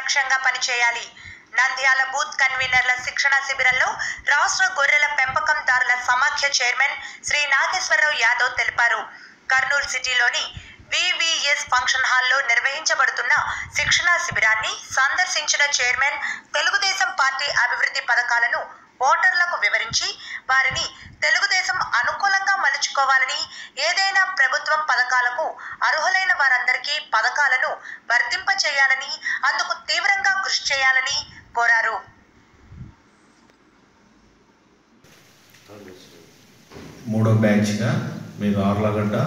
లక్ష్యంగా పనిచేయాలి నంద్యాల బూత్ కన్వీనర్ల శిక్షణ శిబిరంలో రాష్ట్ర గొర్రెల పెంపకందారుల సమాఖ్య చైర్మన్ శ్రీ నాగేశ్వరరావు యాదవ్ తెలిపారు కర్నూలు సిటీలోని వివిఎస్ ఫంక్షన్ హాల్లో నిర్వహించబడుతున్న శిక్షణా శిబిరాన్ని సందర్శించిన చైర్మన్ తెలుగుదేశం పార్టీ అభివృద్ధి పథకాలను ఓటర్లకు వివరించి వారిని తెలుగుదేశం అనుకూలంగా మలుచుకోవాలని ఏదైనా ప్రభుత్వం పథకాలకు అర్హులైన వారందరికీ పథకాలను వర్తింపచేయాలని అందుకు తీవ్రంగా కృషి చేయాలని కోరారు మూడో బ్యాచ్గా మీరు ఆర్లగడ్డ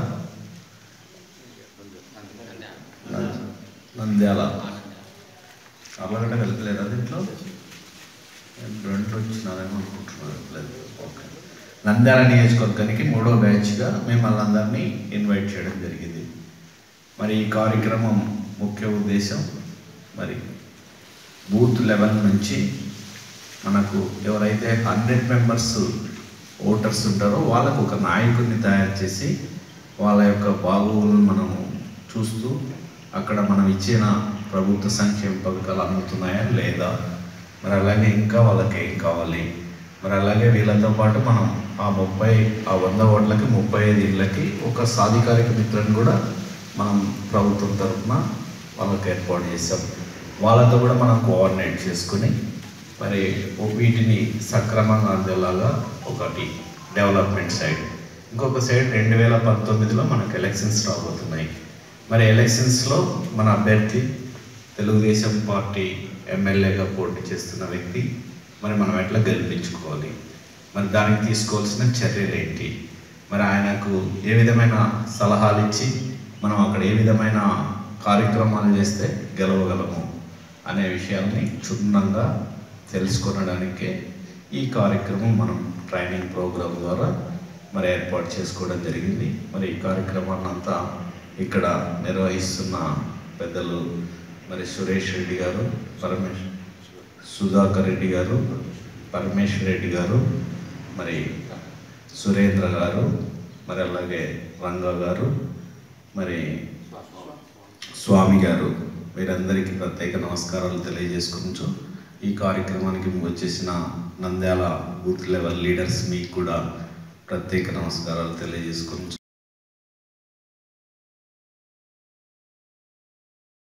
నం- నంద్యాల ఆర్లగడ్డ వెళ్తలేదా దీంట్లో నేను రెండు వచ్చినారేమో అనుకుంటున్నాను లేదు ఓకే నంద్యాల నియోజకవర్గానికి మూడో బ్యాచ్గా మిమ్మల్ని అందరినీ ఇన్వైట్ చేయడం జరిగింది మరి ఈ కార్యక్రమం ముఖ్య ఉద్దేశం మరి బూత్ లెవెల్ నుంచి మనకు ఎవరైతే హండ్రెడ్ మెంబర్స్ ఓటర్స్ ఉంటారో వాళ్ళకు ఒక నాయకుడిని తయారు చేసి వాళ్ళ యొక్క బాగోగులను మనం చూస్తూ అక్కడ మనం ఇచ్చిన ప్రభుత్వ సంక్షేమ పథకాలు అందుతున్నాయా లేదా మరి అలాగే ఇంకా వాళ్ళకి ఏం కావాలి మరి అలాగే వీళ్ళతో పాటు మనం ఆ ముప్పై ఆ వంద ఓట్లకి ముప్పై ఐదు ఇళ్ళకి ఒక సాధికారిక మిత్రుని కూడా మనం ప్రభుత్వం తరఫున వాళ్ళకి ఏర్పాటు చేసాం వాళ్ళతో కూడా మనం కోఆర్డినేట్ చేసుకుని మరి వీటిని సక్రమంగా అందేలాగా ఒకటి డెవలప్మెంట్ సైడ్ ఇంకొక సైడ్ రెండు వేల పంతొమ్మిదిలో మనకు ఎలక్షన్స్ రాబోతున్నాయి మరి ఎలక్షన్స్లో మన అభ్యర్థి తెలుగుదేశం పార్టీ ఎమ్మెల్యేగా పోటీ చేస్తున్న వ్యక్తి మరి మనం ఎట్లా గెలిపించుకోవాలి మరి దానికి తీసుకోవాల్సిన చర్యలు ఏంటి మరి ఆయనకు ఏ విధమైన సలహాలు ఇచ్చి మనం అక్కడ ఏ విధమైన కార్యక్రమాలు చేస్తే గెలవగలము అనే విషయాల్ని క్షుణ్ణంగా తెలుసుకొనడానికే ఈ కార్యక్రమం మనం ట్రైనింగ్ ప్రోగ్రాం ద్వారా మరి ఏర్పాటు చేసుకోవడం జరిగింది మరి ఈ కార్యక్రమాన్ని అంతా ఇక్కడ నిర్వహిస్తున్న పెద్దలు మరి సురేష్ రెడ్డి గారు పరమేశ్ సుధాకర్ రెడ్డి గారు పరమేశ్వర్ రెడ్డి గారు మరి సురేంద్ర గారు మరి అలాగే రంగా గారు మరి స్వామి గారు వీరందరికీ ప్రత్యేక నమస్కారాలు తెలియజేసుకుంటూ ఈ కార్యక్రమానికి వచ్చేసిన నంద్యాల బూత్ లెవెల్ లీడర్స్ మీకు కూడా ప్రత్యేక నమస్కారాలు తెలియజేసుకుంటూ